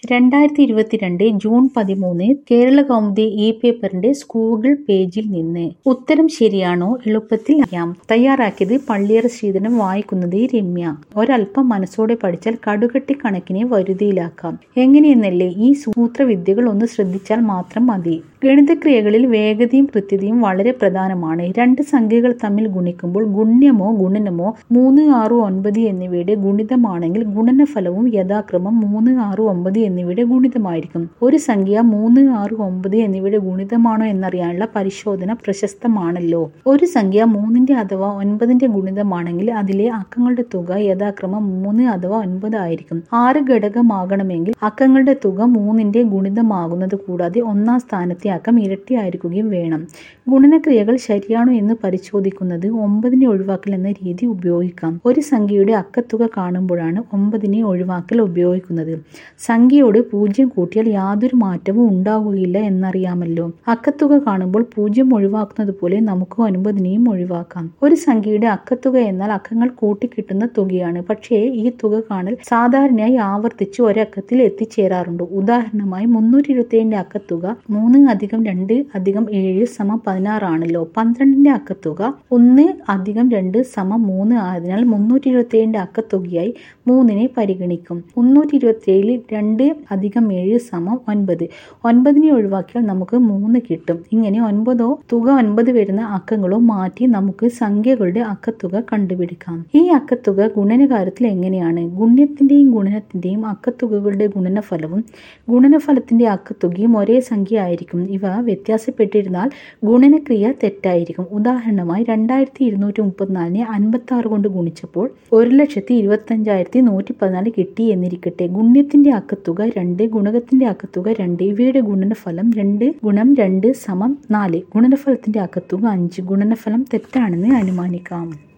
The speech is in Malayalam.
രണ്ടായിരത്തി ഇരുപത്തിരണ്ട് ജൂൺ പതിമൂന്ന് കേരളകൗമുദി ഇ പേപ്പറിന്റെ ഗൂഗിൾ പേജിൽ നിന്ന് ഉത്തരം ശരിയാണോ എളുപ്പത്തിൽ അറിയാം തയ്യാറാക്കിയത് പള്ളിയറ ശ്രീധരൻ വായിക്കുന്നത് രമ്യ ഒരല്പം മനസ്സോടെ പഠിച്ചാൽ കടുകട്ടി കണക്കിനെ വരുതിയിലാക്കാം എങ്ങനെയെന്നല്ലേ ഈ സൂത്രവിദ്യകൾ ഒന്ന് ശ്രദ്ധിച്ചാൽ മാത്രം മതി ഗണിതക്രിയകളിൽ വേഗതയും കൃത്യതയും വളരെ പ്രധാനമാണ് രണ്ട് സംഖ്യകൾ തമ്മിൽ ഗുണിക്കുമ്പോൾ ഗുണ്യമോ ഗുണനമോ മൂന്ന് ആറ് ഒൻപത് എന്നിവയുടെ ഗുണിതമാണെങ്കിൽ ഗുണനഫലവും യഥാക്രമം മൂന്ന് ആറ് ഒമ്പത് എന്നിവയുടെ ഗുണിതമായിരിക്കും ഒരു സംഖ്യ മൂന്ന് ആറ് ഒമ്പത് എന്നിവയുടെ ഗുണിതമാണോ എന്നറിയാനുള്ള പരിശോധന പ്രശസ്തമാണല്ലോ ഒരു സംഖ്യ മൂന്നിന്റെ അഥവാ ഒൻപതിന്റെ ഗുണിതമാണെങ്കിൽ അതിലെ അക്കങ്ങളുടെ തുക യഥാക്രമം മൂന്ന് അഥവാ ഒൻപത് ആയിരിക്കും ആറ് ഘടകമാകണമെങ്കിൽ അക്കങ്ങളുടെ തുക മൂന്നിന്റെ ഗുണിതമാകുന്നത് കൂടാതെ ഒന്നാം സ്ഥാനത്തെ അക്കം ഇരട്ടിയായിരിക്കുകയും വേണം ഗുണനക്രിയകൾ ശരിയാണോ എന്ന് പരിശോധിക്കുന്നത് ഒമ്പതിനെ ഒഴിവാക്കൽ എന്ന രീതി ഉപയോഗിക്കാം ഒരു സംഖ്യയുടെ അക്കത്തുക കാണുമ്പോഴാണ് ഒമ്പതിനെ ഒഴിവാക്കൽ ഉപയോഗിക്കുന്നത് സംഖ്യയോട് പൂജ്യം കൂട്ടിയാൽ യാതൊരു മാറ്റവും ഉണ്ടാവുകയില്ല എന്നറിയാമല്ലോ അക്കത്തുക കാണുമ്പോൾ പൂജ്യം ഒഴിവാക്കുന്നത് പോലെ നമുക്ക് ഒൻപതിനെയും ഒഴിവാക്കാം ഒരു സംഖ്യയുടെ അക്കത്തുക എന്നാൽ അക്കങ്ങൾ കൂട്ടിക്കിട്ടുന്ന തുകയാണ് പക്ഷേ ഈ തുക കാണൽ സാധാരണയായി ആവർത്തിച്ച് ഒരക്കത്തിൽ എത്തിച്ചേരാറുണ്ട് ഉദാഹരണമായി മുന്നൂറ്റി ഇരുപത്തിയേഴിന്റെ അക്കത്തുക മൂന്ന് അധികം രണ്ട് അധികം ഏഴ് സമം പതിനാറാണല്ലോ പന്ത്രണ്ടിന്റെ അക്കത്തുക ഒന്ന് അധികം രണ്ട് സമം മൂന്ന് ആയതിനാൽ മുന്നൂറ്റി ഇരുപത്തിയേഴിന്റെ അക്കത്തുകയായി മൂന്നിനെ പരിഗണിക്കും മുന്നൂറ്റി ഇരുപത്തിയേഴിൽ രണ്ട് അധികം ഏഴ് സമം ഒൻപത് ഒൻപതിനെ ഒഴിവാക്കിയാൽ നമുക്ക് മൂന്ന് കിട്ടും ഇങ്ങനെ ഒൻപതോ തുക ഒൻപത് വരുന്ന അക്കങ്ങളോ മാറ്റി നമുക്ക് സംഖ്യകളുടെ അക്കത്തുക കണ്ടുപിടിക്കാം ഈ അക്കത്തുക ഗുണനകാര്യത്തിൽ എങ്ങനെയാണ് ഗുണ്യത്തിന്റെയും ഗുണനത്തിന്റെയും അക്കത്തുകകളുടെ ഗുണനഫലവും ഗുണനഫലത്തിന്റെ അക്കത്തുകയും ഒരേ സംഖ്യ ആയിരിക്കും ഇവ വ്യത്യാസപ്പെട്ടിരുന്നാൽ ഗുണനക്രിയ തെറ്റായിരിക്കും ഉദാഹരണമായി രണ്ടായിരത്തി ഇരുന്നൂറ്റി മുപ്പത്തിനാലിനെ അൻപത്തി ആറ് കൊണ്ട് ഗുണിച്ചപ്പോൾ ഒരു ലക്ഷത്തി ഇരുപത്തഞ്ചായിരത്തി നൂറ്റി പതിനാല് കിട്ടി എന്നിരിക്കട്ടെ ഗുണ്യത്തിന്റെ അക്കത്തുക രണ്ട് ഗുണകത്തിന്റെ അക്കത്തുക രണ്ട് ഇവയുടെ ഗുണനഫലം രണ്ട് ഗുണം രണ്ട് സമം നാല് ഗുണനഫലത്തിന്റെ അക്കത്തുക അഞ്ച് ഗുണനഫലം തെറ്റാണെന്ന് അനുമാനിക്കാം